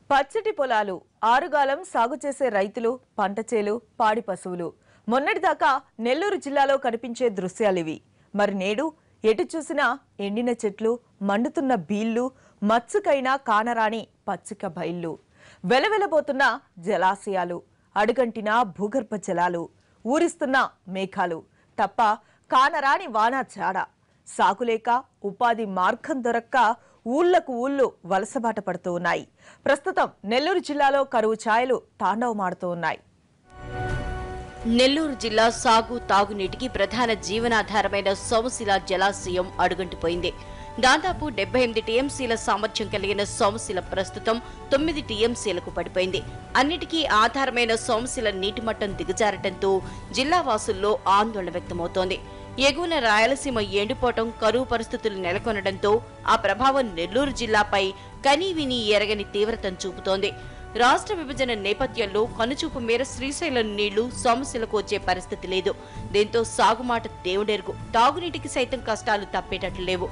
పచ్చటి పొలాలు ఆరుగాలం సాగు చేసే రైతులు పంట చేలు పాడి పశువులు మొన్నటిదాకా నెల్లూరు జిల్లాలో కనిపించే దృశ్యాలివి మరి నేడు ఎటు చూసినా ఎండిన చెట్లు మండుతున్న బీళ్లు మచ్చుకైనా కానరాని పచ్చిక బయళ్ళు వెలవెలబోతున్న జలాశయాలు అడుగంటిన భూగర్భ జలాలు ఊరిస్తున్న మేఘాలు తప్ప కానరాని వానా చాడ సాగులేక ఉపాధి మార్గం దొరక్క ఊళ్లకు ఊళ్ళు వలసబాట పడుతూ ఉన్నాయి ప్రస్తుతం నెల్లూరు జిల్లాలో కరువు ఛాయలు తాండవమాడుతూ ఉన్నాయి నెల్లూరు జిల్లా సాగు తాగునీటికి ప్రధాన జీవనాధారమైన సోమశిల జలాశయం అడుగంటిపోయింది దాదాపు డెబ్బై ఎనిమిది టీఎంసీల సామర్థ్యం కలిగిన సోమశిల ప్రస్తుతం తొమ్మిది టీఎంసీలకు పడిపోయింది అన్నిటికీ ఆధారమైన సోమశిల నీటి మట్టం దిగజారటంతో జిల్లా వాసుల్లో ఆందోళన వ్యక్తమవుతోంది ఎగువన రాయలసీమ ఎండిపోవటం కరువు పరిస్థితులు నెలకొనడంతో ఆ ప్రభావం నెల్లూరు జిల్లాపై కనీవిని ఎరగని తీవ్రతను చూపుతోంది రాష్ట్ర విభజన నేపథ్యంలో కనుచూపు మేర శ్రీశైలం నీళ్లు సోమశిలకు వచ్చే పరిస్థితి లేదు దీంతో సాగుమాట దేవుడెరుగు తాగునీటికి సైతం కష్టాలు తప్పేటట్లు లేవు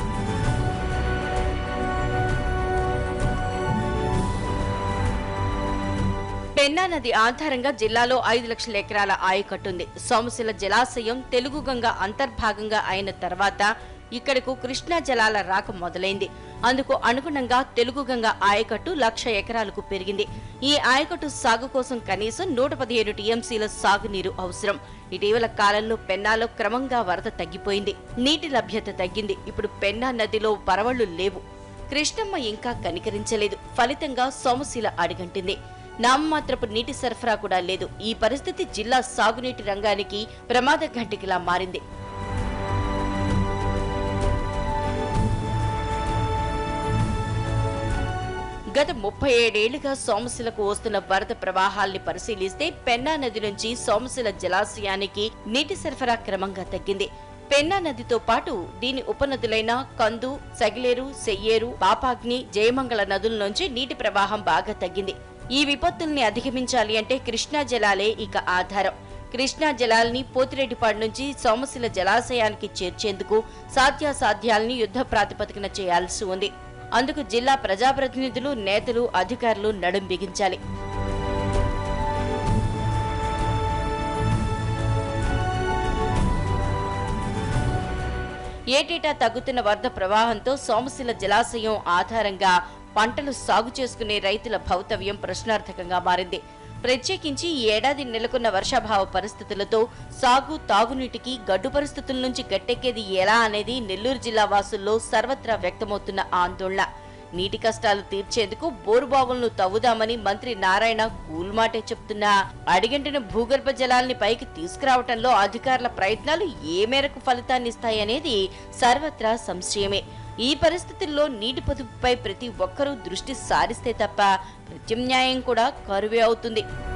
పెన్నా నది ఆధారంగా జిల్లాలో ఐదు లక్షల ఎకరాల ఆయకట్టుంది సోమశిల జలాశయం తెలుగు గంగ అంతర్భాగంగా అయిన తర్వాత ఇక్కడకు కృష్ణా జలాల రాక మొదలైంది అందుకు అనుగుణంగా తెలుగు గంగ ఆయకట్టు లక్ష ఎకరాలకు పెరిగింది ఈ ఆయకట్టు సాగు కోసం కనీసం నూట పదిహేను టీఎంసీల సాగునీరు అవసరం ఇటీవల కాలంలో పెన్నాలో క్రమంగా వరద తగ్గిపోయింది నీటి లభ్యత తగ్గింది ఇప్పుడు పెన్నా నదిలో పరవళ్లు లేవు కృష్ణమ్మ ఇంకా కనికరించలేదు ఫలితంగా సోమశిల అడిగంటింది నామమాత్రపు నీటి సరఫరా కూడా లేదు ఈ పరిస్థితి జిల్లా సాగునీటి రంగానికి ప్రమాద ఘంటికలా మారింది గత ముప్పై ఏడేళ్లుగా సోమశిలకు వస్తున్న వరద ప్రవాహాల్ని పరిశీలిస్తే పెన్నా నది నుంచి సోమశిల జలాశయానికి నీటి సరఫరా క్రమంగా తగ్గింది పెన్నా నదితో పాటు దీని ఉపనదులైన కందు సగిలేరు సెయ్యేరు పాపాగ్ని జయమంగళ నదుల నుంచి నీటి ప్రవాహం బాగా తగ్గింది ఈ విపత్తుల్ని అధిగమించాలి అంటే కృష్ణా జలాలే ఇక ఆధారం కృష్ణా జలాల్ని పోతిరెడ్డిపాడు నుంచి సోమశిల జలాశయానికి చేర్చేందుకు సాధ్యాసాధ్యాల్ని యుద్ధ ప్రాతిపదికన చేయాల్సి ఉంది అందుకు జిల్లా ప్రజాప్రతినిధులు నేతలు అధికారులు నడుం బిగించాలి ఏటేటా తగ్గుతున్న వరద ప్రవాహంతో సోమశిల జలాశయం ఆధారంగా పంటలు సాగు చేసుకునే రైతుల భౌతవ్యం ప్రశ్నార్థకంగా మారింది ప్రత్యేకించి ఈ ఏడాది నెలకొన్న వర్షాభావ పరిస్థితులతో సాగు తాగునీటికి గడ్డు పరిస్థితుల నుంచి గట్టెక్కేది ఎలా అనేది నెల్లూరు జిల్లా వాసుల్లో సర్వత్రా వ్యక్తమవుతున్న ఆందోళన నీటి కష్టాలు తీర్చేందుకు బోరుబావులను తవ్వుదామని మంత్రి నారాయణ కూల్మాటే చెప్తున్నా అడిగంటిన భూగర్భ జలాల్ని పైకి తీసుకురావటంలో అధికారుల ప్రయత్నాలు ఏ మేరకు ఫలితాన్నిస్తాయనేది సర్వత్రా సంశయమే ఈ పరిస్థితుల్లో నీటి పొదుపుపై ప్రతి ఒక్కరూ దృష్టి సారిస్తే తప్ప ప్రత్యామ్నాయం కూడా కరువే అవుతుంది